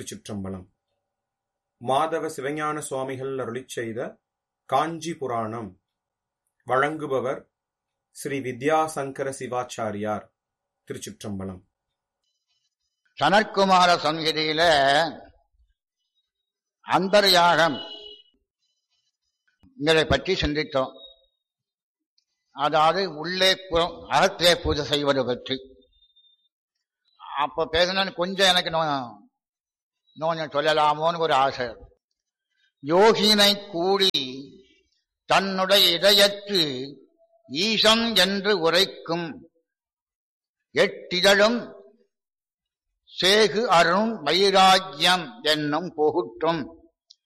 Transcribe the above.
திருச்சிற்றம்பலம் மாதவ சிவஞான சுவாமிகள் அருளிச் செய்த காஞ்சி புராணம் வழங்குபவர் ஸ்ரீ வித்யாசங்கர சிவாச்சாரியார் திருச்சிற்றம்பலம் சனற்குமார சங்கீதியில அந்தர்யாகம் இதை பற்றி சிந்தித்தோம் அதாவது உள்ளே பு- அகத்திலே பூஜை செய்வது பற்றி அப்ப பேசணும்னு கொஞ்சம் எனக்கு நோ நோஞ்சம் சொல்லலாமோன்னு ஒரு ஆசை யோகினை கூடி தன்னுடைய இதயத்து ஈசன் என்று உரைக்கும் எட்டிதழும் சேகு அருண் வைராக்கியம் என்னும் புகுற்றும்